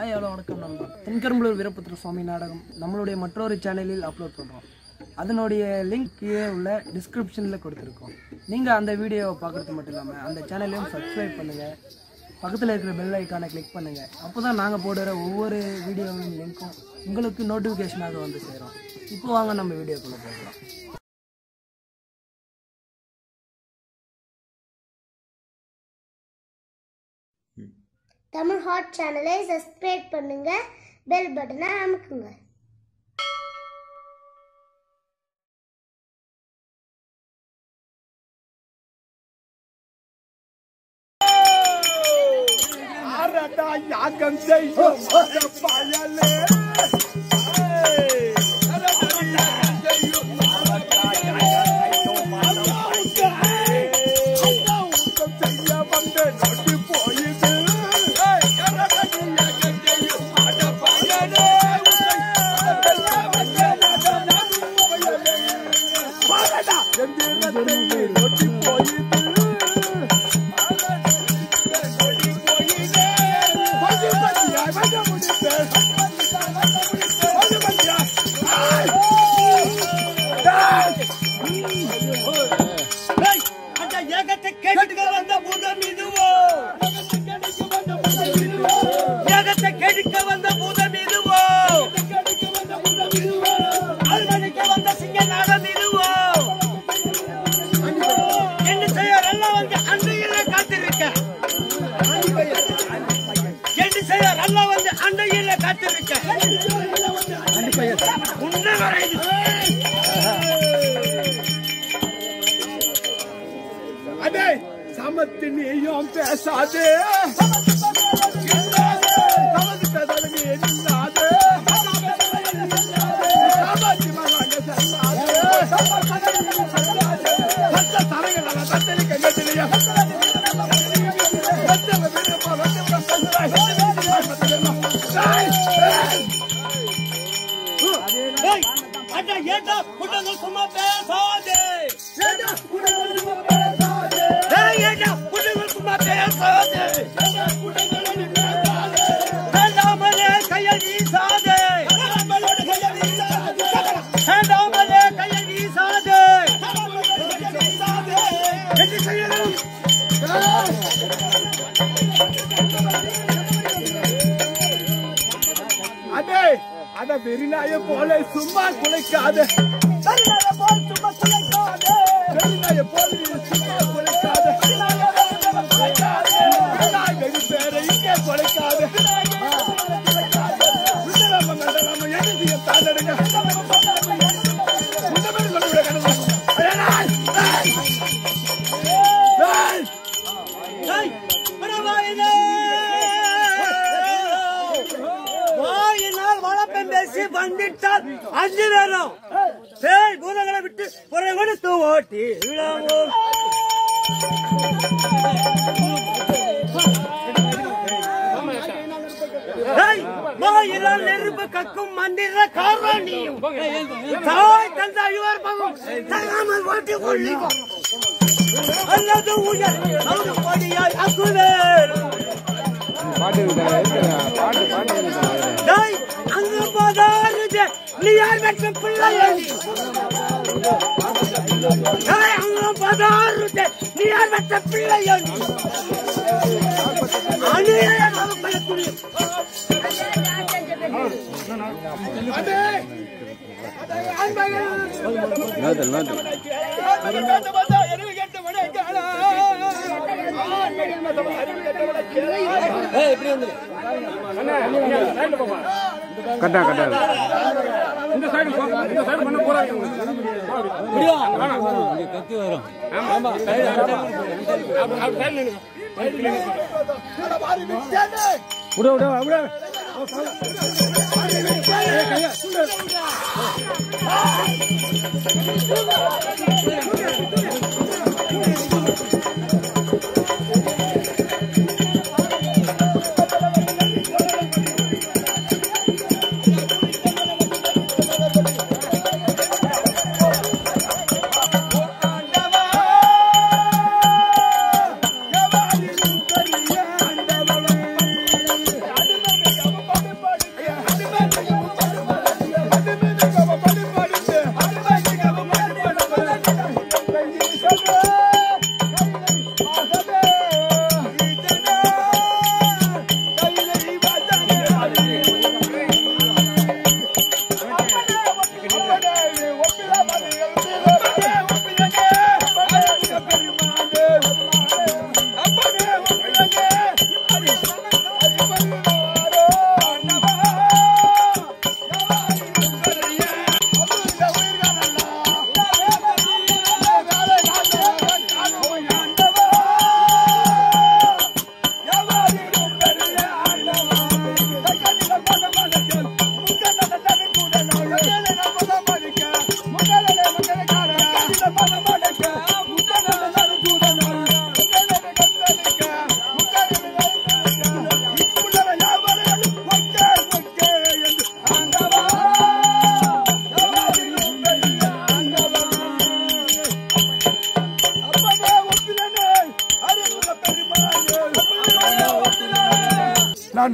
Hi hello வணக்கம் நண்பா தென்கரும்பலூர் வீரபுத்திர சுவாமி நாடகம் நம்மளுடைய மற்றொரு சேனலில் அப்லோட் பண்ணுறோம் அதனுடைய லிங்க் கீழே உள்ள டிஸ்கிரிப்ஷனில் கொடுத்துருக்கோம் நீங்கள் அந்த வீடியோவை பார்க்குறது மட்டும் இல்லாமல் அந்த சேனலையும் சப்ஸ்கிரைப் பண்ணுங்கள் பக்கத்தில் இருக்கிற பெல் ஐக்கானை கிளிக் பண்ணுங்கள் அப்போ தான் நாங்கள் போடுற ஒவ்வொரு வீடியோவின் லிங்க்கும் உங்களுக்கு நோட்டிஃபிகேஷனாக வந்து சேரும் இப்போ வாங்க நம்ம வீடியோக்குள்ளே போகலாம் தமிழ் ஹாட் சேனலை சப்ஸ்கிரைப் பண்ணுங்க பெல் பட்டனை அமுக்குங்க அரடா யாகம் செய்யும் அந்த பயலே ஏய், அரடா யாகம் செய்யும் அரடா யாகம் செய்யும் அந்த பயலே. அந்த ஊக்கம் செய்ய வந்து நொடி போயுது. ஏய், அரடா யாகம் செய்யும் அந்த பயலே. உன்னை அரடா யாகம் செய்யும் அந்த பயலே. பாரடா, எந்திரத்தை நொடி போயுது அந்த ஏகத்தை கேட்க வந்த பூதம் இதுவோ ஏகத்தை கேட்க வந்த பூதம் இதுவோ அல்மணிக்க வந்த சிங்க நாகம் இதுவோ என்ன செய்ய எல்லாம் வந்து அண்டையில காத்திருக்க என்ன செய்ய எல்லாம் வந்து அண்டையில காத்திருக்க உன்னை வரை அடே சமத்து நீயும் பேசாதே சமத்து பேசாதே என்னாதே சமத்து மகான சொல்லாதே சத்த தரைகள தத்தலி கங்கத்திலையா ஏய், அட ஏண்டா குண்டங்க சும்மா பேசாதே ஏய், ஏண்டா குண்டங்க சும்மா பேசாதே வேண்டாமலே கையை வீசாதே வேண்டாமலே கையை வீசாதே என்ன செய்யணும் அடே அட வெறிநாய போல சும்மா குலைக்காத வெறிநாய போல சும்மா குலைக்காத வெறிநாய போல நீ சும்மா குலைக்காத வெறிநாய் வெறி பேரை இங்கே குலைக்காத விடலாம மண்டலாம எழுதிய தாண்டடுங்க இந்த மாதிரி சொல்லுவிட கணவன் ஏய், அட வாயிலே. வாயினால் வளப்பம் பேசி வந்துட்டால் அஞ்சு நேரம் பேய் பூதங்களை விட்டு புறம் கொடுத்து ஓட்டி விழாவோம் ஏய், வாயினால் நெருப்பு கக்கும் மந்திர காரணியும் தாய் தந்த அழிவர்பமும் தகாமல் ஓட்டி கொள்ளிக்கும் அல்லது உயர் படியாய் அக்குவேல் டேய், அங்க போதாருது நீ யார் பெற்ற பிள்ளையடி டேய், அங்க போதாருது நீ யார் பெற்ற பிள்ளையடி அநியாய வகுப்பையக்கூடிய அடே கட்டா கட்டா ஆண்டவா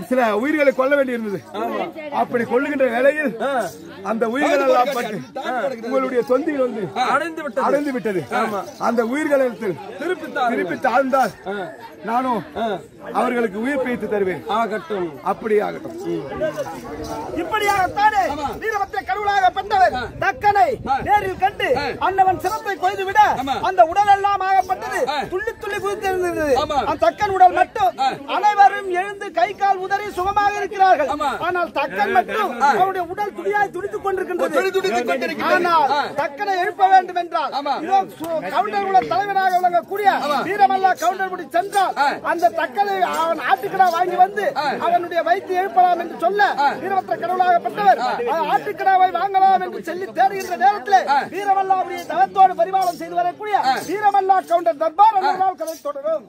சில உயிர்களை கொல்ல வேண்டியிருந்தது அப்படி கொள்ளுகின்ற வேளையில் அந்த உயிர்கள் எல்லாம் பட்டு உங்களுடைய தொந்தியில் வந்து அடைந்து விட்டது அடைந்து விட்டது அந்த உயிர்களிடத்தில் திருப்பி தாருங்கள். திருப்பி தாழ்ந்தால் நானும் அவர்களுக்கு உயிர் பிழைத்து தருவேன் ஆகட்டும் அப்படி ஆகட்டும் இப்படியாகத்தானே வீரபத்திர கடவுளாக பெற்றவர் தக்கனை நேரில் கண்டு அன்னவன் சிரத்தை கொய்து விட அந்த உடல் எல்லாம் ஆகப்பட்டது துள்ளி துள்ளி குதித்திருந்தது அந்த தக்கன் உடல் மட்டும் அனைவரும் எழுந்து கை கால் உதறி சுகமாக இருக்கிறார்கள் ஆனால் தக்கன் மட்டும் அவருடைய உடல் துடியாய் துடித்துக் கொண்டிருக்கின்றது ஆனால் தக்கனை எழுப்ப வேண்டும் என்றால் இதோ சு- கவுண்டர் உள்ள தலைவனாக விளங்கக்கூடிய வீரமல்லா கவுண்டர் முடி சென்றால் அந்த தக்கனை அவன் ஆட்டுக்கடா வாங்கி வந்து அவனுடைய வைத்து எழுப்பலாம் என்று சொல்ல வீரபத்திர கடவுளாகப்பட்டவர் அஹ், ஆட்டுக்கடாவை வாங்கலாம் என்று சொல்லி தேடுகின்ற நேரத்தில் வீரமல்லாவுடைய தவத்தோடு பரிமாணம் செய்து வரக்கூடிய வீரமல்லா கவுண்டர் தர்பார் அந்த நாள் கதை தொடரும்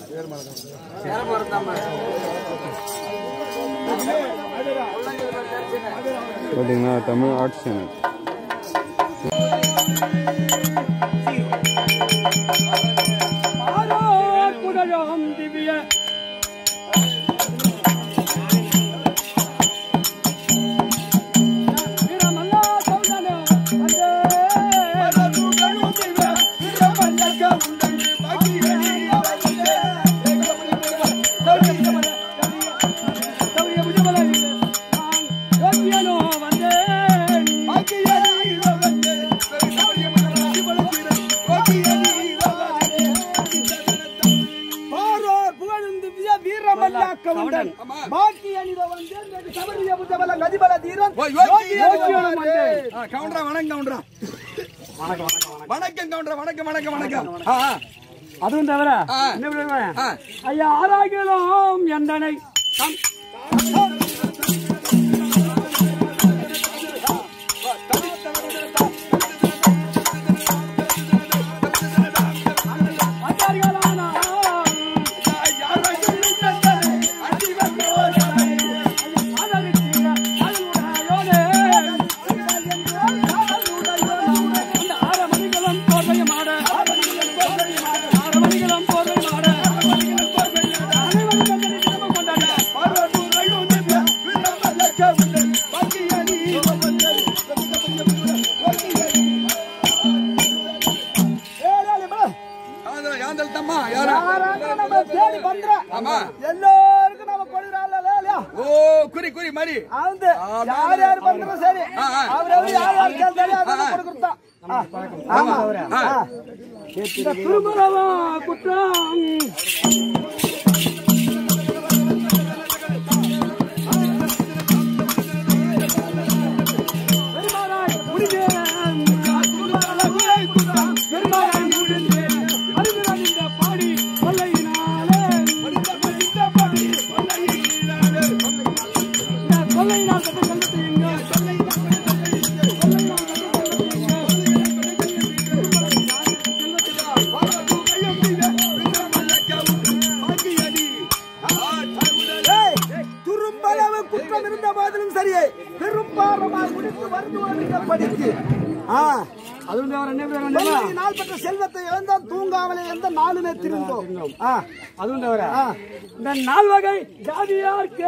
பார்த்தீங்கன்னா தமிழ் ஆர்ட்ஸ் சேனல் பாரோர் புகழ்ந்து விய வீரமல்லா கவுண்டன் பாக்கி அணித வந்து நெடு சபரிய புத்தபல கதிபல தீரன் யோகி யோகியோடு வந்து கவுண்டரா வணக்கம் கவுண்டரா வணக்கம் கவுண்டரா வணக்கம் வணக்கம் வணக்கம் ஆ, ஆ. அதுவும் தவிர என்ன விடுவேன் ஐயா ஆராய்களும் எந்தனை தம் யாந்தல், யாந்தல் தம்மா யாரா நம்ம தேடி பண்றோம் ஆமா எல்லோருக்கும் நம்ம கொடுக்குறாள் இல்லையா ஓ குறி குறி மாதிரி வந்து யார் யார் பண்றதும் சரி ஆ, ஆ. அவரவர் யார் யார் கேட்டாலும் அதை கொடுக்குறோம் ஆமா ஆ. இந்த திருமணவா குற்றம் பெருமானாய் முடிந்தேன். பெருமானாய் முடிந்தேன். அறிவுடன் இந்த பாடி கொள்ளையினாலே. இந்த பாடி கொள்ளையினாலே. இந்த கொள்ளையினால் பெற்ற செல்வத்தை எங்கே? கொள்ளையினால் துரும்பளவு குற்றம் இருந்த போதிலும் சரியே பெரும்பாரமாக முடித்து வருந்துவதற்கு படித்து நாள் பெற்ற செல்வத்தை இழந்தோம் தூங்காமலே எந்த நாளுமே திருந்தோம் அதுவும் தவிர இந்த நால் வகை ஜாதியார்க்கே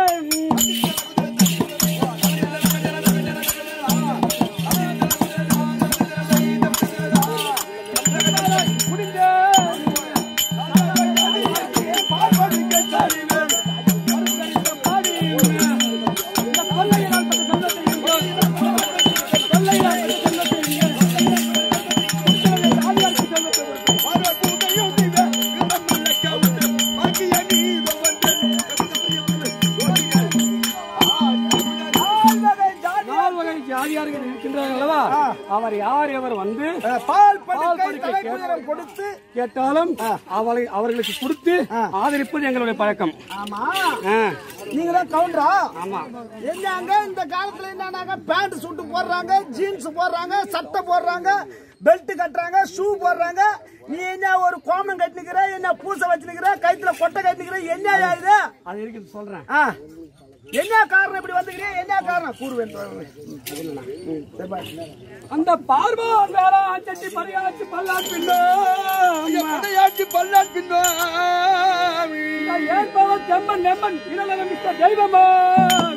ஜாதியார்கள் இருக்கின்றார்கள் அல்லவா அவர் யார் எவர் வந்து பால் படுக்கை கொடுத்து கேட்டாலும் அவளை அவர்களுக்கு கொடுத்து ஆதரிப்பது எங்களுடைய பழக்கம் ஆமா நீங்க தான் கவுண்டரா ஆமா என்னங்க இந்த காலத்துல என்னன்னாங்க பேண்ட் சூட்டு போடுறாங்க ஜீன்ஸ் போடுறாங்க சட்டை போடுறாங்க பெல்ட் கட்டுறாங்க ஷூ போடுறாங்க நீ என்ன ஒரு கோமம் கட்டினுக்கிற என்ன பூசை வச்சுனுக்கிற கைத்துல கொட்டை கட்டினுக்கிற என்ன இது அது இருக்குது சொல்றேன் என்ன காரணம் இப்படி வந்துக்கிறீங்க என்ன காரணம் கூறுவேன் தோழர்களே. ம், அது இல்லைண்ணா. ம், சரி பாய். அந்த பார்வோன் வேளாண் செட்டி பரிகாட்சி பல்லாட் பின்னோம் படையாட்சி பல்லாட் பின்னோ ஏற்பவர் செம்மன் நெம்மன் இடலக மிஸ்டர் தெய்வமான்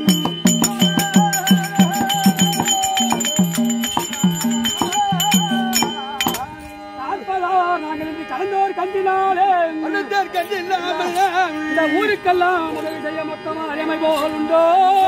பார்ப்பதா நாங்கள் இன்று கலந்தோர் கண்டினாலே அழுத்தர் கண்டில்லாமல் இந்த ஊருக்கெல்லாம் உதவி செய்ய மொத்தமா அறைமை போல் உண்டோ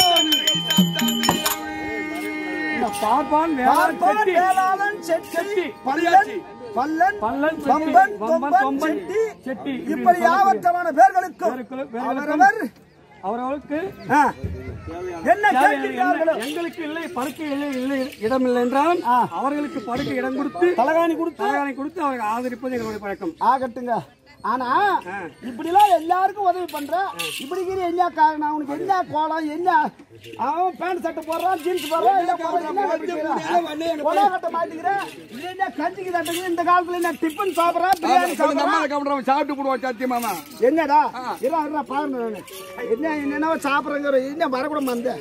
இந்த பார்ப்பான் வேளாண் பார்ப்பான் செட்டி வேளாளன் செட்டி செட்டி, பல்லன் பல்லன் பல்லன் செட்டி, வம்பன் வம்பன், கொம்பன் கொம்பன், செட்டி செட்டி, இப்படி இப்படி சொல்லக்கூடிய யாவற்றமான பேர்களுக்கும் பேர்களுக்கு- பேர்களுக்கும் அவரவர் அவர்களுக்கு ஆ, என்ன தேவையான கேட்கிறார்களோ என்ன- எங்களுக்கு இல்லை படுக்கை இல்லை இல்லை இடம் இல்லை என்றால் அவர்களுக்கு படுக்கை இடம் கொடுத்து தலகாணி கொடுத்து தலகாணி கொடுத்து அவர்கள் ஆதரிப்பது எங்களுடைய பழக்கம் ஆகட்டுங்க ஆனா இப்படி எல்லாம் எல்லாருக்கும் உதவி பண்ற இப்படி இருக்கிற என்ன காரணம் அவனுக்கு என்ன கோலம் என்ன அவன் பேண்ட் சட்டை போடுறான் ஜீன்ஸ் போடுறான் என்ன போடுறான், என்ன கட்டிக்கிறான்? கொலை கட்ட மாட்டேங்கிறேன் இது என்ன கஞ்சிக்கு தட்டுக்கு இந்த காலத்துல என்ன டிஃபன் சாப்பிடுறான் பிரியாணி சாப்பிடுறான் நம்ம கவுண்டர் சாப்பிட்டு போடுவோம் சத்தியமாமா என்னடா இரா இரா பாருங்க நானு. என்ன என்னென்ன சாப்பிடுறேங்கிற என்ன வரக்கூட மந்த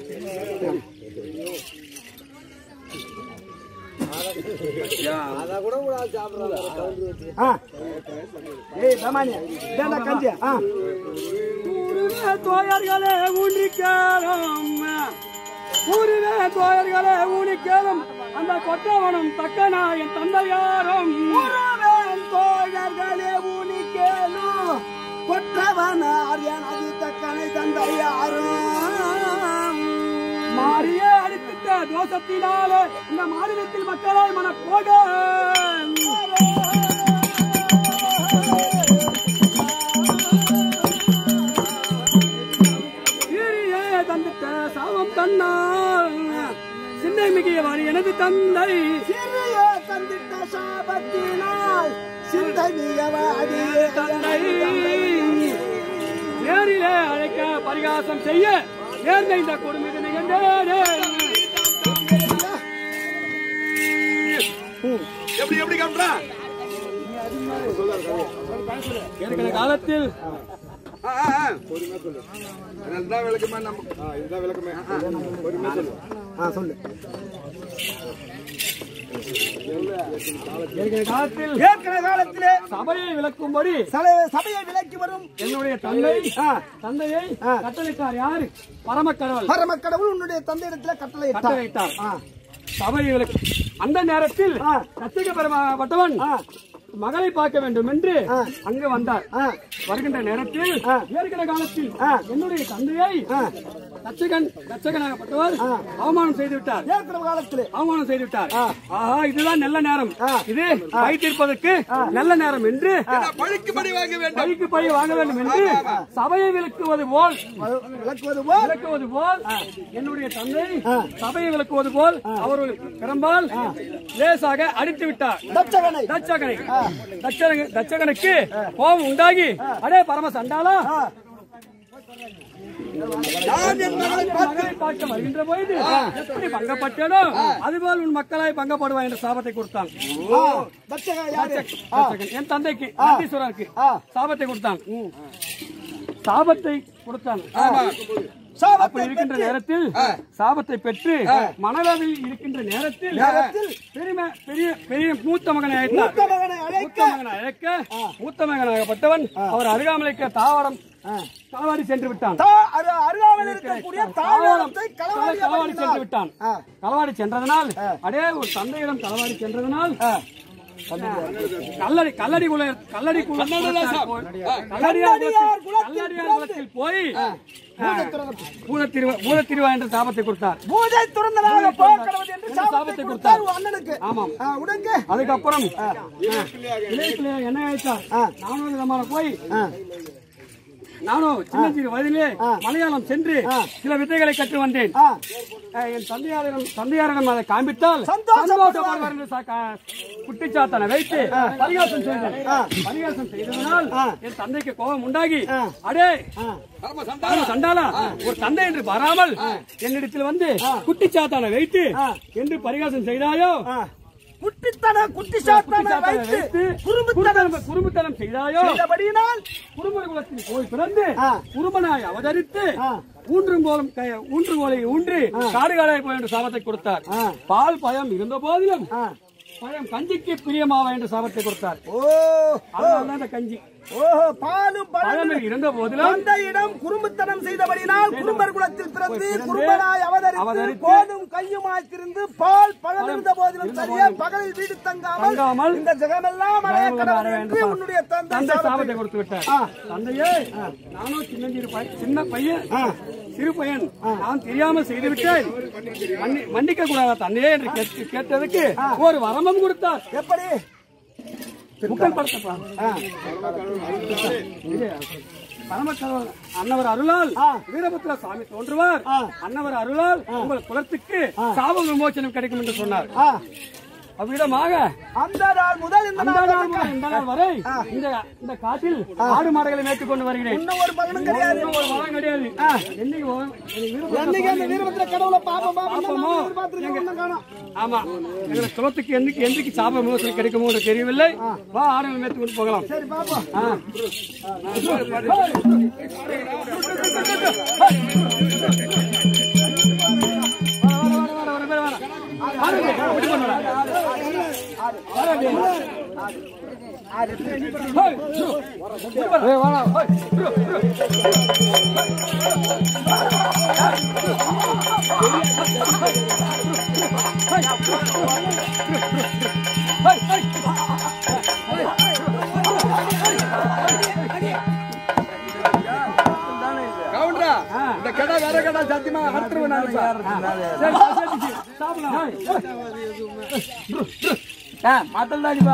ஆ. ஏய் தமானியா இதாண்டா கஞ்சி ஆ ஊருவே தோயர்களே ஊனிக்கேறும் ஊருவே தோயர்களே ஊனிக்கேறும் அந்த கொற்றவனும் தக்கனா என் தந்தையாரும் உறவேன் தோழர்களே ஊனிக்கேளு கொற்றவனார் எனது தக்கனை தந்தையாரும் மாறியே அடித்திட்ட தோஷத்தினாலே இந்த மாநிலத்தில் மக்களால் மன போக சீரியே தந்திட்ட சாபம் தன்னால் சிந்தை மிகியவாறு எனது தந்தை சிறிய தந்திட்ட சாபத்தினால் சிந்தனியவாடி தந்தை நேரிலே அழைக்க பரிகாசம் செய்ய நேர்ந்த இந்த கொடுமை நிகழ்ந்தேனே எப்படி எப்படி கவுண்டரா இருக்கிற காலத்தில் இதுதான் விளக்கமே நம்ம இதுதான் விளக்கமே பொறுமையா சொல்லு ஆ சொல்லு இருக்கிற காலத்தில் ஏற்கனவே காலத்திலே சபையை விளக்கும்படி சல- சபையை விலக்கி வரும் என்னுடைய தந்தை தந்தையை கட்டளைக்கார் யாரு பரமக்கடவுள் பரம கடவுள் உன்னுடைய தந்தையிடத்துல கட்டளை கட்டளையிட்டார் சபையை விளக்கு அந்த நேரத்தில் கத்திக பெருமாப்பட்டவன் மகளை பார்க்க வேண்டும் என்று அங்கு வந்தார் வருகின்ற நேரத்தில் ஏற்கிற காலத்தில் என்னுடைய தந்தையை தச்சகன் தச்சகனாகப்பட்டவர் அவமானம் செய்து விட்டார் ஏற்கனவே காலத்திலே அவமானம் செய்து விட்டார் ஆஹா இதுதான் நல்ல நேரம் இது வைத்திருப்பதற்கு நல்ல நேரம் என்று பழிக்கு படி வாங்க வேண்டும் பழிக்கு பழி வாங்க வேண்டும் என்று சபையை விளக்குவது போல் விளக்குவது போல் விளக்குவது போல் என்னுடைய தந்தை சபையை விளக்குவது போல் அவர்கள் பெரும்பால் லேசாக அடித்து விட்டார் தச்சகனை தச்சகனை தச்சகன- தச்சகனுக்கு கோபம் உண்டாகி அடே பரம சண்டாளா நான் என் மகளை என் மகளை பார்க்க வருகின்ற பொழுது எப்படி பங்கப்பட்டேனோ அதுபோல் உன் மக்களாய் பங்கப்படுவாய் என்ற சாபத்தை கொடுத்தான் தச்சகன் யாரு தச்சகன். என் தந்தைக்கு நந்தீஸ்வரருக்கு சாபத்தை கொடுத்தான் சாபத்தை கொடுத்தான் அப்படி இருக்கின்ற நேரத்தில் சாபத்தை பெற்று மணலாவில் இருக்கின்ற நேரத்தில் பெருமை பெரிய பெரிய மூத்த மகனை அழைத்தார் மூத்த மகனை அழைக்க மூத்த மகனை அழைக்க மூத்த மகனாகப்பட்டவன் அவர் அருகாமலைக்க தாவரம் களவாடி சென்று விட்டான் தா- அரு- அருகாமையில் இருக்கக்கூடிய தாவரத்தை களவாடி களவாடி சென்று அமர்த்தினார். விட்டான் களவாடி சென்றதனால் அடே ஒரு தந்தையிடம் களவாடி சென்றதனால் கல்லடி கல்லடி குல கல்லடி குல கல்லடியார் குலத்தில் கல்லடியார் குலத்தில் போய் பூதத்திருவா பூதத்திருவா என்ற சாபத்தை கொடுத்தார் பூஜை துறந்தனாக போக்கடவுது என்று என்று சாபத்தை கொடுத்தார் உன் அண்ணனுக்கு ஆமாம் ஆ, உடங்க அதுக்கப்புறம் இளையபிள்ளையா என்ன ஆயிட்டார் நானும் விதமான போய் நானும் சின்ன சிறு வயதிலே மலையாளம் சென்று சில வித்தைகளை கற்று வந்தேன் அஹ், என் தந்தையாரிடம் தந்தையாரிடம் அதை காண்பித்தால் சந்தோஷப்படுவார் என்று சா- கா- குட்டிச்சாத்தனை வைத்து பரிகாசம் செய்தேன் பரிகாசம் செய்ததனால் என் தந்தைக்கு கோபம் உண்டாகி அடே பரம ஆமா, சண்டாளா ஒரு தந்தை என்று வராமல் என்னிடத்தில் வந்து குட்டிச்சாத்தானை வைத்து என்று பரிகாசம் செய்தாயோ குட்டித்தன குட்டிசாத்தனை வைத்து குறும்புத்தனம் குறும்புத்தனம் குறும்புத்தனம் செய்தாயோ செய்தபடியினால் குறும்பல குலத்தில் போய் பிறந்து ஆ. குறும்பனாய் அவதரித்து ஆ. ஊன்றும் போலும் க- ஊன்றுகோலை ஊன்றி காடுகாடாய் போய் என்று சாபத்தை கொடுத்தார் பால் பயம் இருந்த போதிலும் பழம் கஞ்சிக்கு பிரியமாவா என்று சாபத்தை கொடுத்தார் ஓ அதனால அந்த கஞ்சி ஓஹோ பாலும் பழமும் பழம் இருந்த போதிலும் தந்தையிடம் குறும்புத்தனம் செய்தபடினால் குறும்பர் குலத்தில் பிறந்து பிறந்து, குறும்பனாய் அவதரித்து அவதரித்து, கோலும் கையுமாய்த்திருந்து பால் பழம் இருந்த போதிலும் இருந்த சரியே போதிலும் பகலில் வீடு தங்காமல் தங்காமல் இந்த ஜெகமெல்லாம் அடைய ஜெகமெல்லாம் கடவுள் அடைய என்று வேண்டும். உன்னுடைய தந்தை தந்தை சாபத்தை சாபத்தை கொடுத்து விட்டார் தந்தையே நானும் சின்னஞ்சிறு பை- சின்ன பையன் சிறு பையன் நான் தெரியாமல் செய்து விட்டேன் மன்னி- மன்னிக்க கூடாதா தந்தையே என்று கேட்டு- கேட்டதுக்கு ஒரு வரமும் கொடுத்தார் எப்படி முக்கல் படுத்தப்பா பரமக்கடவுள் அன்னவர் அருளால் வீரபத்ர சாமி தோன்றுவார் அன்னவர் அருளால் உங்கள் குலத்துக்கு சாப விமோச்சனம் கிடைக்கும் என்று சொன்னார் அவ்விதமாக அந்த நாள் முதல் இந்த அந்த நாள் நாள் முதல் இந்த நாள் வரை இந்த இந்த காட்டில் ஆடு மாடுகளை மேய்த்துக் கொண்டு வருகிறேன் இன்னும் ஒரு பலனும் கிடையாது இன்னும் ஒரு மரம் கிடையாது என்னைக்கு வரும்? எனக்கு வீரபத்ர என்னைக்கு அந்த வீரபத்திர கடவுளை பாப்போமா பாப்போமோ? பார்த்துருக்கோம் காணும் ஆமா எங்களுக்கு குலத்துக்கு என்றைக்கு என்றைக்கு சாப விமோசனம் கிடைக்குமோ என்று தெரியவில்லை வா ஆடுகளை மேய்த்து கொண்டு போகலாம் சரி பாப்போம் ஆ. கவுண்டரா இந்த கடை வேற கடை சத்தியமா அறுத்துருவேன் நான் சரி, சரி, சரி, சாப்பிடலாம். மாத்தல்தாடிப்பா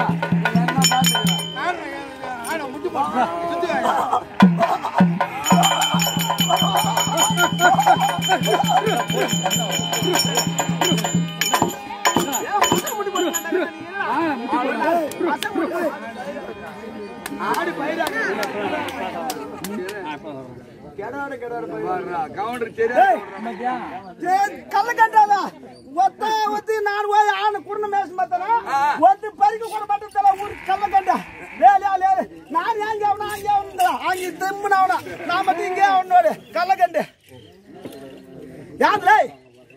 கவுண்டர் சரியா கல்ல கண்டாவா ஒத்த ஒத்து நான் போய் ஆன குருண மேசம் பார்த்தனா ஒத்து பறிக்க கூட பட்டதல ஊர் கல்ல கண்டா லே லே லே நான் ஏங்க அவனா அங்க அவனா அங்க தெம்முன அவனா நான் மட்டும் இங்கே அவனோட கல்ல கண்டு யாருலே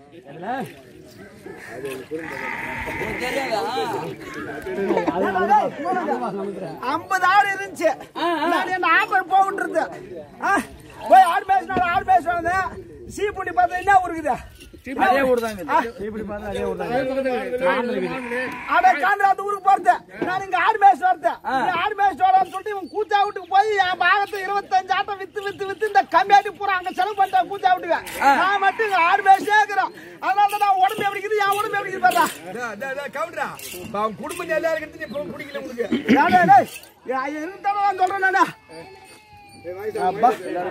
ஐம்பது ஆடு இருந்துச்சு நான் என்ன ஆப்பர் போகிட்டு போய் ஆடு மேய்ச்சினாலும் ஆடு மேய்ச்சி வந்தேன் சீப்புண்டி பார்த்தா என்ன ஊருக்குது அதே ஊர் தாங்க இப்படி பார்த்தா அதே ஊர் தாங்க அட காந்திரா அந்த ஊருக்கு போறது நான் இங்க ஆடு மேய்ச்சி வரேன் ஆடு மேய்ச்சி வரேன்னு சொல்லிட்டு இவன் கூச்சா வீட்டுக்கு போய் என் பாகத்தை இருபத்தஞ்சு ஆட்டம் வித்து வித்து வித்து இந்த கம்மியாட்டி பூரா அங்க செலவு பண்ணிட்டேன் கூச்சா வீட்டுக்கு நான் மட்டும் இங்க ஆடு மேய்ச்சியே இருக்கிறேன் அதனால தான் நான் உடம்பு எப்படி இருக்குது என் உடம்பு எப்படி இருக்குது பாருடா கவுண்டரா அவன் குடும்பம் நல்லா இருக்கிறது நீ பிடிக்கல உங்களுக்கு டேய், டேய், டேய். இருந்தாலும் நான் சொல்றேன் நானு. அப்பா.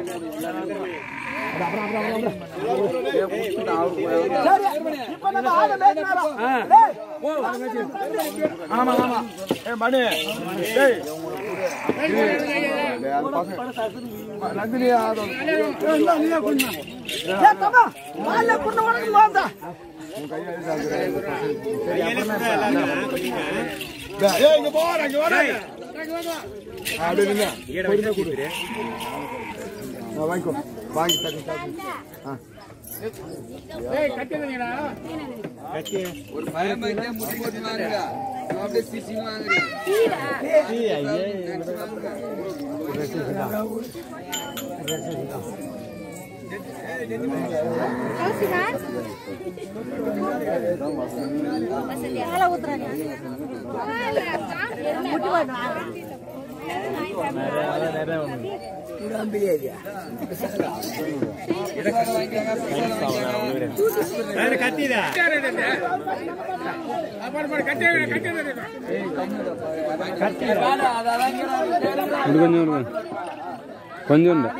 சரி, இப்ப நம்ம ஆளை மேய்ச்சினாரா? டேய், ஆமா ஆமா ஏ மணி டேய் ஏய், தம்பா, வாயில குண்டு உனக்கு மோந்தா. ஏய் இங்க போற இங்க வர அப்படி இருங்க பொறுமை கொடு நான் வாங்கிக்கோ வாங்கி தண்ணி ஒரு பயம் வைக்க முடி போட்டு வாங்குங்க அப்படியே சிசி வாங்குறீங்க இது கொஞ்சம் இருக்கு. கொஞ்சம் தான்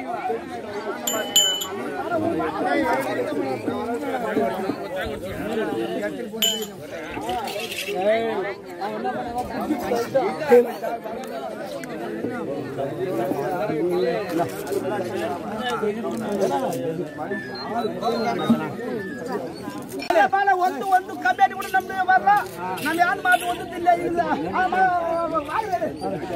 ஏய் ಬಾಲ ಒಂದು ಒಂದು ಕಮ್ಮಿ ಕೂಡ ನಮ್ದು ಬರಲ್ಲ ನಮ್ ಯಾನ್ ಮಾತು ಒಂದು ತಿಲ್ಲ ಇಲ್ಲ ಆ, ಮಾ- ಮಾ- ಮಾಡ್ಬೇಡಿ.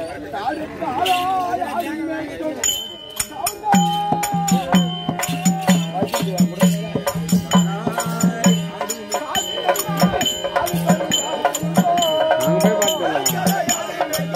அங்கே போய் பார்த்துக்கலாம்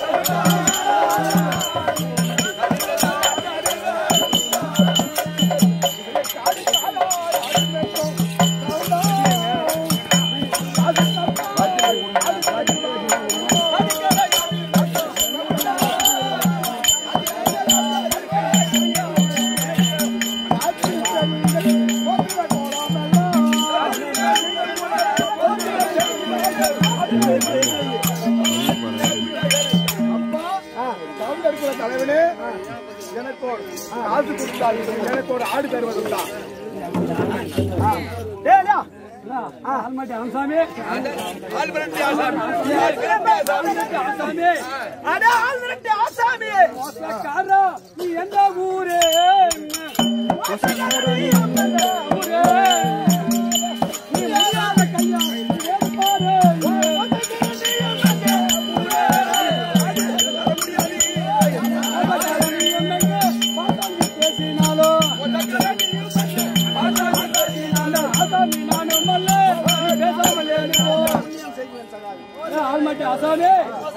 கவுண்டர் தலைவனே எனக்கு ஒரு காசு கொடுத்தால் எனக்கு ஒரு ஆடு தருவதுண்டா ஏய்யா, ஆல்மாட்டி அம்சாமி ஆசாமி அட ஆள் விரட்டு ஆசாமி காரா நீ எந்த ஊரு ஊரு நீ முடியாத கையா ஏன் பாரு ஆல்மாட்டி அசாமி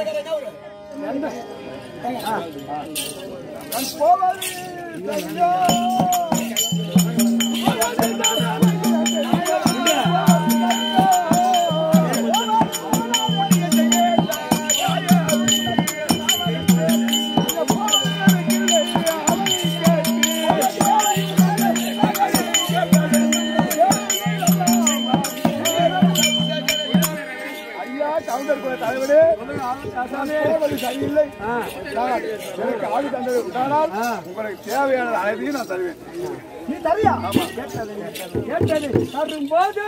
ஐயா கவுண்டர் குல தலைவனே போவது சரியில்லை நான் எனக்கு ஆடு தந்தது உண்டானால் உங்களுக்கு தேவையான அளவையும் நான் தருவேன் நீ தரியா கேட்டது தரும்போது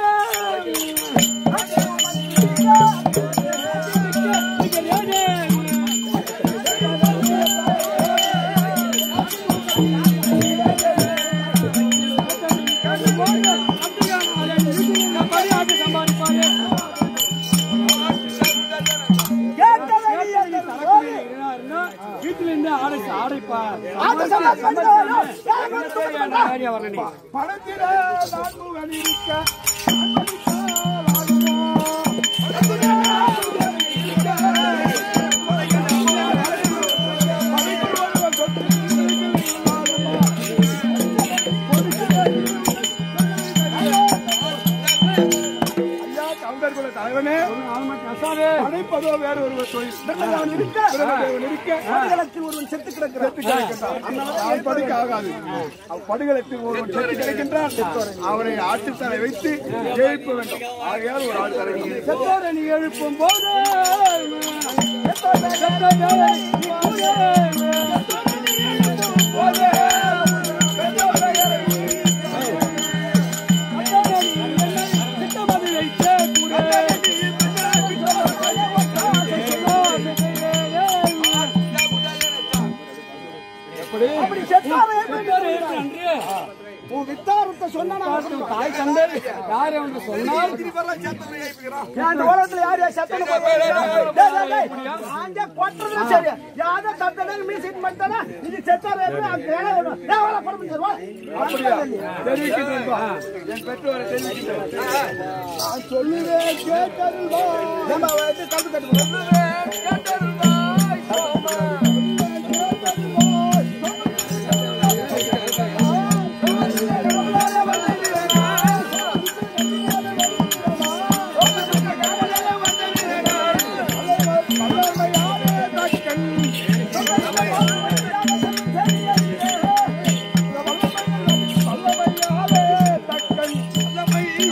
வீட்டுல இருந்து ஆடை ஆடைப்பா வரணும் பணத்திலே நான் முகன் இருக்க ஐயா கவுண்டர் குல தலைவனே படைப்பதோ வேற ஒரு தொழில் பிரம்மதேவன் இருக்க பிரம்மதேவன் இருக்க படுகளத்தில் ஒருவன் செத்து கிடக்கிறான் செத்து கிடக்கின்றான். அவன் படுக்க ஆகாது அவன் படுகளத்தில் ஒருவன் செத்து கிடக்கின்றான் அவனை ஆட்டுத்தலை வைத்து ஜெயிக்க வேண்டும் ஆகையால் ஒரு ஆள் தர வேண்டும் செத்தோரை நீ எழுப்பும் போது செத்தோரை நீ கூறு. சித்தமது வைத்தே அப்படி செத்தாரே கூறு. உன் வித்தாரத்தை சொன்னா நான் தாய் தந்தை யார் என்று சொன்னால் இந்த உலகத்துல யார் யார் செத்தன அங்க கொட்டுறது சரி யாரோ தத்தனே மீசிட் பண்ணிட்டானா இது செத்தாரே அந்த வேலை வரும் ஏன் வேலை பண்ண முடியாது தெரிவிக்கின்றேன் பா. என் பெற்றோரை தெரிவிக்கின்றேன் நான் சொல்லுவேன் கேட்டருள்வா. நம்ம வந்து கல்வி கட்டுவோம்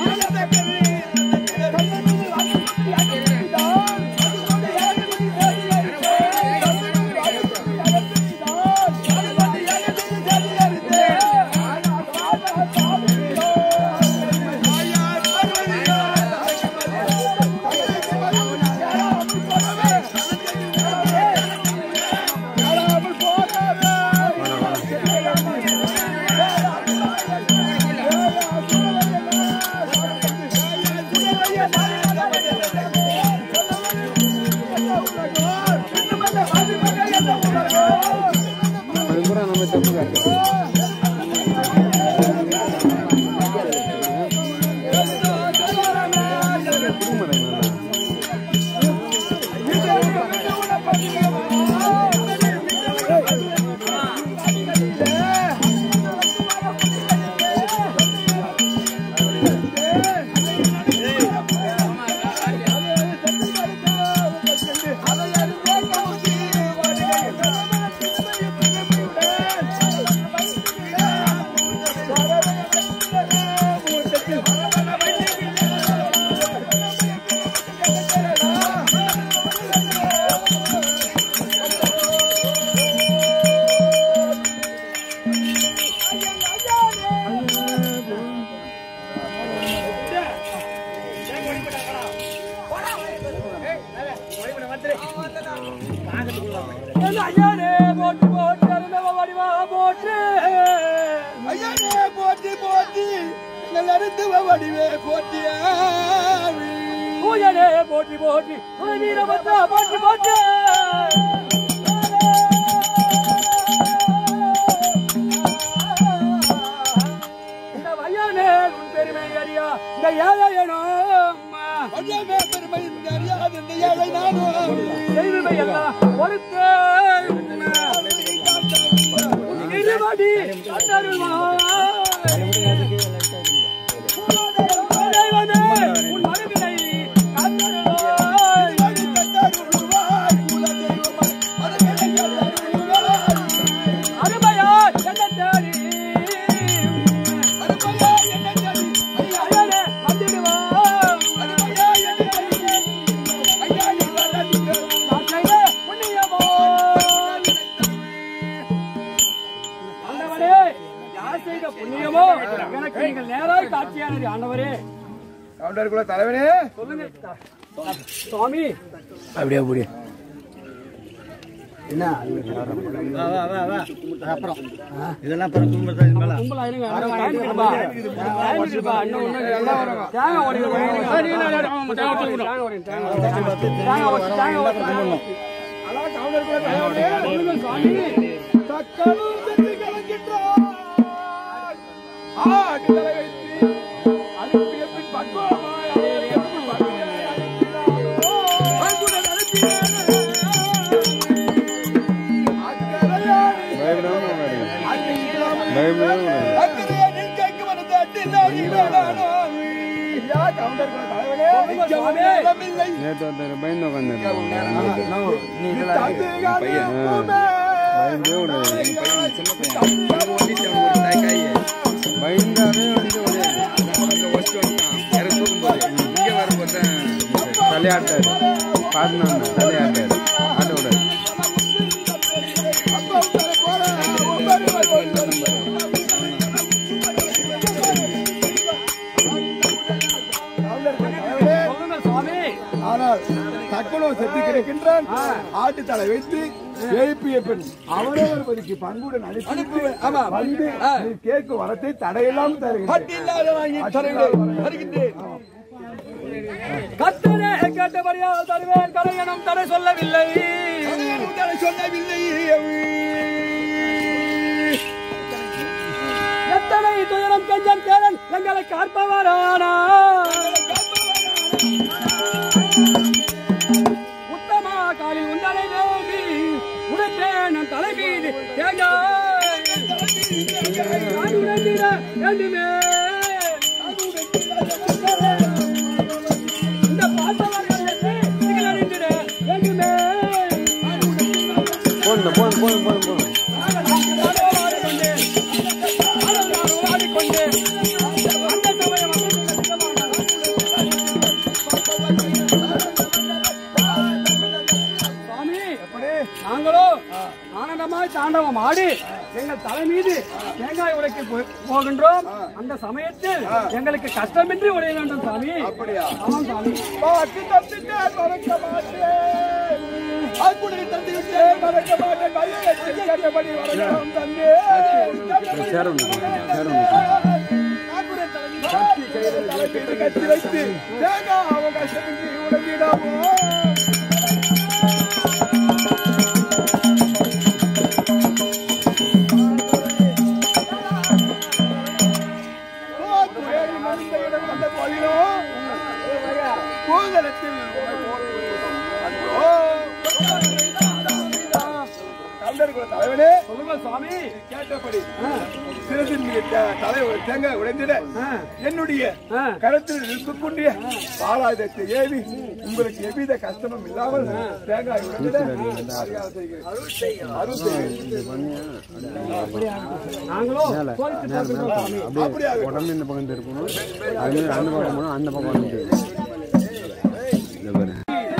தக்கன் என் ஐயனே போட்டு போட்டு அருமை வடிவா போட்டு ஐயனே போற்றி போற்றி எங்கள் அருந்துவ வடிவே போற்றியா பூஜனே போட்டி போட்டி உன வீரபத்ரா போட்டி போட்டு இந்த வையானே உன் பெருமை அறியா இந்த ஏழையனோ ஐயமே பெருமை அறியாது இந்த ஏழை நானும் செய்துமை எல்லாம் பொறுத்த இருபடி உன் மறுவினை கத்தருவாய் அருமையா என்ன தேடி ஐயனே வந்திடுவான் ஆசையே புண்ணியமோ ஆண்டவரே யார் செய்த புண்ணியமோ எனக்கு நீங்கள் நேராய் காட்சியானது ஆண்டவரே கவுண்டருக்குள்ள தலைவனே சொல்லுங்க சுவாமி அப்படியே அப்படியே கும்பலா இருங்க டைம் இருக்குப்பா டைம் இருக்குப்பா இன்னும் இன்னும் எல்லாம் வரும் தேங்காய் ஓடிங்க தேங்காய் ஓடிங்க தேங்காய் ஓடிங்க தேங்காய் ஓடி தேங்காய் ஓடி சொல்லுங்க சுவாமி தக்கனும் சென்று கலக்கின்றான் ஆட்டு தலை வைத்து அதுக்கு எப்படி பக்குவமாய் அவரை எப்படி பக்குவமாய் அனுப்பினாரோ, அன்புடன் அனுப்பினாரே. அக்கறையாடி பயப்படாம விளையாடு. அங்கு இல்லாமல் பயப்படாம விளையாடு. அக்கறையா நிற்கைக்கு வந்து அட்டில்லாடி வேணானோ. ஐயா, கவுண்டருக்குள்ள தலைவனே, நிற்கவும் நேரமில்லை. நேத்து ஒருத்தர் பயந்து உட்காந்துருக்காங்க தம்பிகானே, பயந்தே விடாது பயந்தாலே வந்து தலையாட்டாரு பாடினாங்க தலையாட்டாரு ஆட்ட விடாது சொல்லுங்க சுவாமி ஆனால் தக்கனோ செத்து கிடக்கின்றான் ஆட்டு தலை வைத்து எழுப்பிய பெண் அவரவர் பதிக்கு பண்புடன் அனுப்பி ஆமா வந்து நீ கேட்கும் வரத்தை தடையெல்லாம் தருகின்றேன் கத்தனே கேட்டபடியால் தருவேன் கலையனும் தடை சொல்லவில்லை சொல்லவில்லை எத்தனை துயரம் கஞ்சன் கேளன் எங்களை காப்பவரானா உத்தமா காலில் உந்தலை வேண்டி உடைத்தேன் நம் தலை மீது தேங்காய் நான் உடைத்திட வேண்டுமே இந்த பார்த்தவர்களுக்கு நீங்கள் அறிந்திட வேண்டுமே போன போன போன போன போன சுவாமி, நாங்களோ ஆனந்தமாய் தாண்டவம் ஆடி எங்கள் தலை மீது தேங்காய் உடைக்க போ- போகின்றோம் அந்த சமயத்தில் எங்களுக்கு கஷ்டமின்றி உடைய வேண்டும் சாமி அப்படியா? ஆமாம் சாமி பாக்கு தப்பிட்டேன் மறக்க மாட்டேன் அன்புடைய தந்தி விட்டேன் மறக்க மாட்டேன் கையை வச்சு கேட்டபடி வரணும் தந்தே சேரம் சேரம் கத்தி கையில் தலைப்பீடு கட்டி வைத்து தேங்காய் அவன் கஷ்டமின்றி உடம்பிடாமோ பூதலத்தில் தலைவனே சொல்லுங்க சுவாமி கேட்டபடி சிறசின் மீது தே- தலை ஒரு தேங்காய் உடைந்திட என்னுடைய ஆ. கரத்தில் இருக்கக்கூடிய பாலாயுதத்தை ஏவி உங்களுக்கு எவ்வித கஷ்டமும் இல்லாமல் தேங்காய் உடைந்திட மரியாதை செய்கிறேன். அருள் செய்கிறேன். நாங்களோ மேல கோரிக்கை மேல மேல போட்டுக்கிறோம் சாமி. போகணும். அப்படியே உடம்பு இந்த பக்கம் திருப்பணும் அது மாதிரி அந்த பக்கம் போகணும் அந்த பக்கம் வந்து இந்த பாரு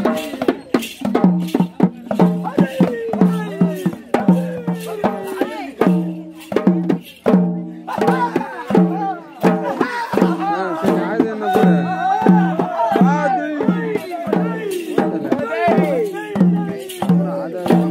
ஆ, சரி, அது என்ன போடு? அது. அது.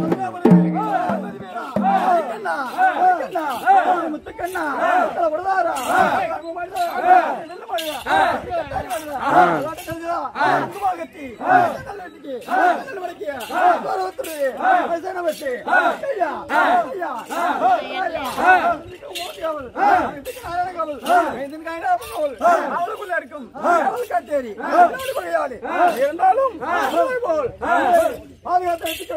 இருந்தாலும் போல் பாதுகாத்து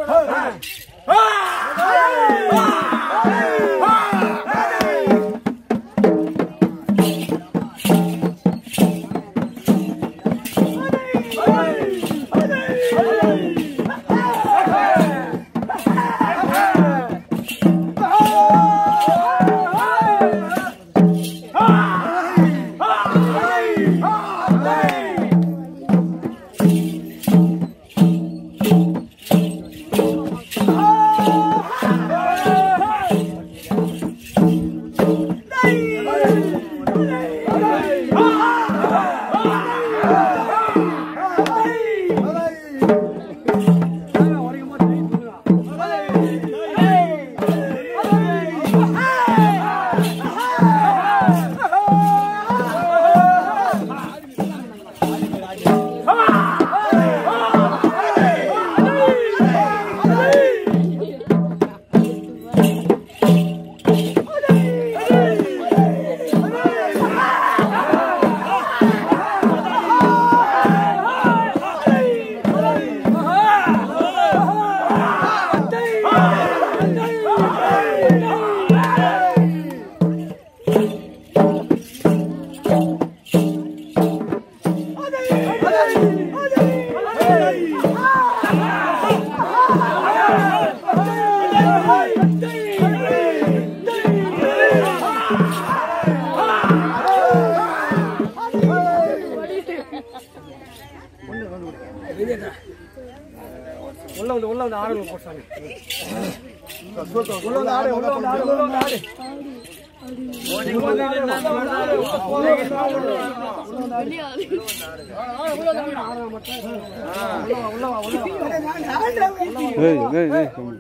உள்ள வந்து உள்ள வந்து ஆடுங்க போட்டாங்க உள்ள வந்து ஆடு உள்ள வந்து ஆடு உள்ள வந்து ஆடு ஏய் ஏய் ஏய் கம்மி.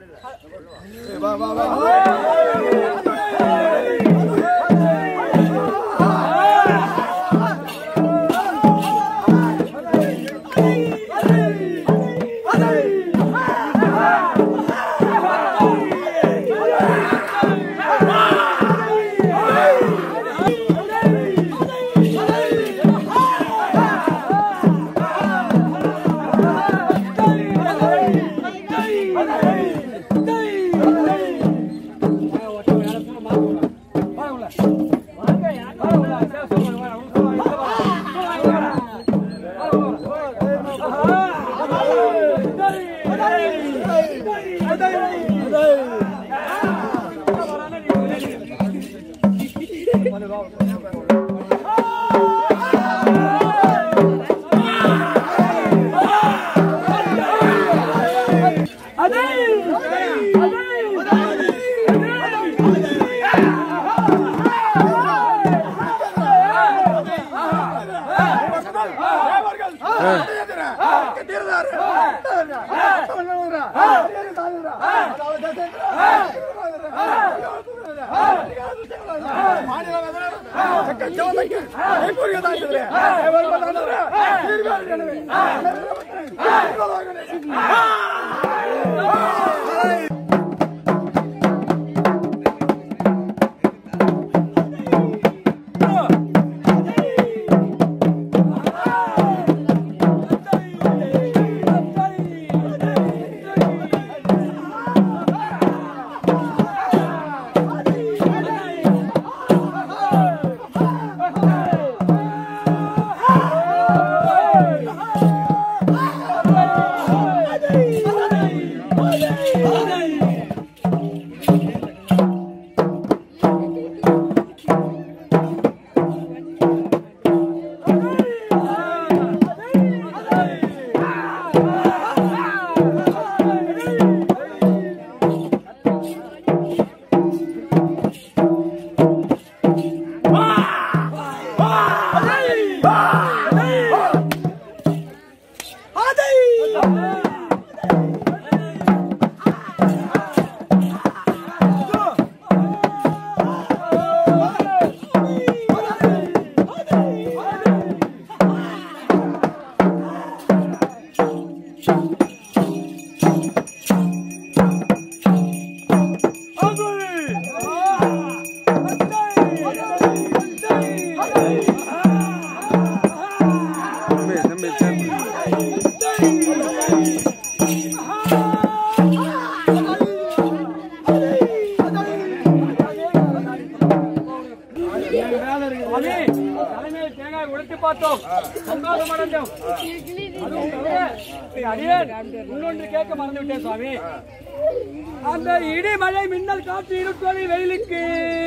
கேட்டு பார்த்தோம் சந்தோஷம் அடைஞ்சோம் அதுவும் தவிர, ஸ்ரீ அடியேன் இன்னொன்று கேட்க மறந்து விட்டேன் சுவாமி அந்த இடி மழை மின்னல் காற்று இருப்பது வெயிலுக்கு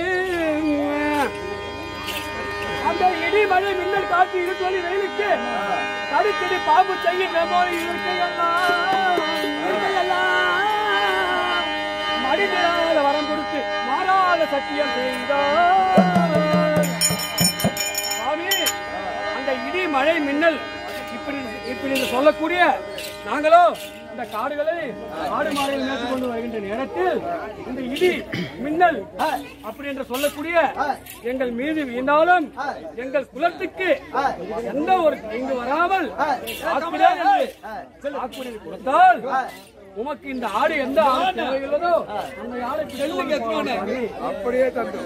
அந்த இடி மழை மின்னல் காற்று இருப்பது வெயிலுக்கு தடுக்கடி பாம்பு செய்யும் போது இருக்கையெல்லாம் இருக்கையெல்லாம் மடிதிராத வரம் கொடுத்து மாறாத சத்தியம் செய்தார் சுவாமி அந்த இடி மழை மின்னல் இப்படி இப்படி என்று சொல்லக்கூடிய நாங்களோ இந்த காடுகளை காடு மாடுகள் மேற்கொண்டு கொண்டு வருகின்ற நேரத்தில் இந்த இடி மின்னல் அப்படி என்று சொல்லக்கூடிய எங்கள் மீது வீழ்ந்தாலும் எங்கள் குலத்துக்கு எந்த ஒரு தீங்கு வராமல் காக்கிறேன் என்று வாக்குறுதி கொடுத்தால் உமக்கு இந்த ஆடு எந்த ஆடு தேவையுள்ளதோ அந்த ஆடை பிடித்து அப்படியே தந்து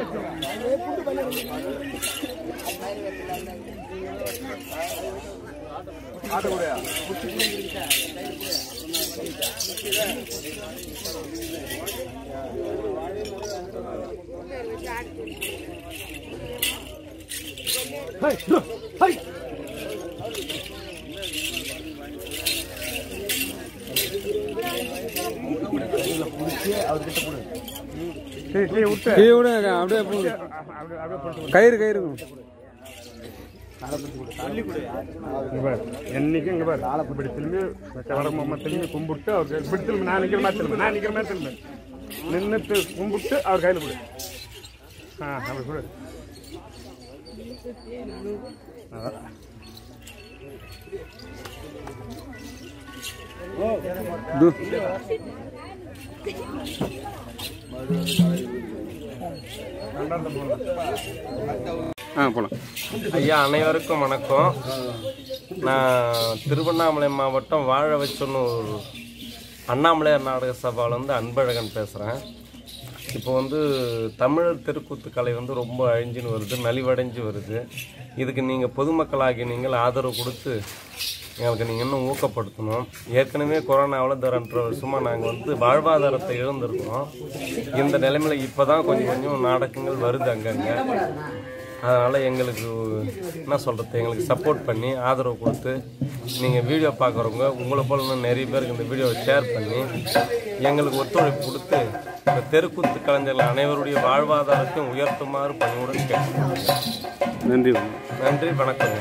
ஆட்டக்கூடாது கீழே விடுங்க அப்படியே போடு. கயிறு கயிறு என்னைக்கு இங்க பாரு இப்படி திரும்பி வடமம்மா திரும்பி கும்பிட்டு அவர் கையில் இப்படி திரும்பி நான் நிக்கிற மாதிரி திரும்ப நான் நிக்கிற மாதிரி திரும்ப நின்னுட்டு கும்பிட்டு அவர் கையில கொடு ஆ அப்படி கொடு அதான். து. ஆ போலாம் ஐயா அனைவருக்கும் வணக்கம் நான் திருவண்ணாமலை மாவட்டம் வாழ வச்சொன்னு ஒரு அண்ணாமலையார் நாடக சபாவிலேருந்து அன்பழகன் பேசுகிறேன் இப்போ வந்து தமிழர் தெருக்கூத்து கலை வந்து ரொம்ப அழிஞ்சுன்னு வருது நலிவடைஞ்சு வருது இதுக்கு நீங்கள் பொதுமக்களாகி நீங்கள் ஆதரவு கொடுத்து எங்களுக்கு நீங்கள் இன்னும் ஊக்கப்படுத்தணும் ஏற்கனவே கொரோனாவில் இந்த ரெண்டரை வருஷமாக நாங்கள் வந்து வாழ்வாதாரத்தை இழந்திருக்கோம் இந்த நிலைமையில் இப்போ தான் கொஞ்சம் கொஞ்சம் நாடகங்கள் வருது அங்கங்கே அதனால் எங்களுக்கு என்ன சொல்கிறது எங்களுக்கு சப்போர்ட் பண்ணி ஆதரவு கொடுத்து நீங்கள் வீடியோ பார்க்குறவங்க உங்களை போல இன்னும் நிறைய பேருக்கு இந்த வீடியோவை ஷேர் பண்ணி எங்களுக்கு ஒத்துழைப்பு கொடுத்து இந்த தெருக்கூத்து கலைஞர்கள் அனைவருடைய வாழ்வாதாரத்தையும் உயர்த்துமாறு பணிவுடன் கேட்டுக்கொள்கிறேன் நன்றி நன்றி வணக்கம்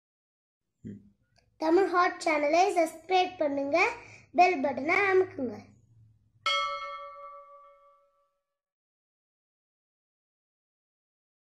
தமிழ் ஹாட் சேனலை சப்ஸ்கிரைப் பண்ணுங்க பெல் பட்டனை அமுக்குங்க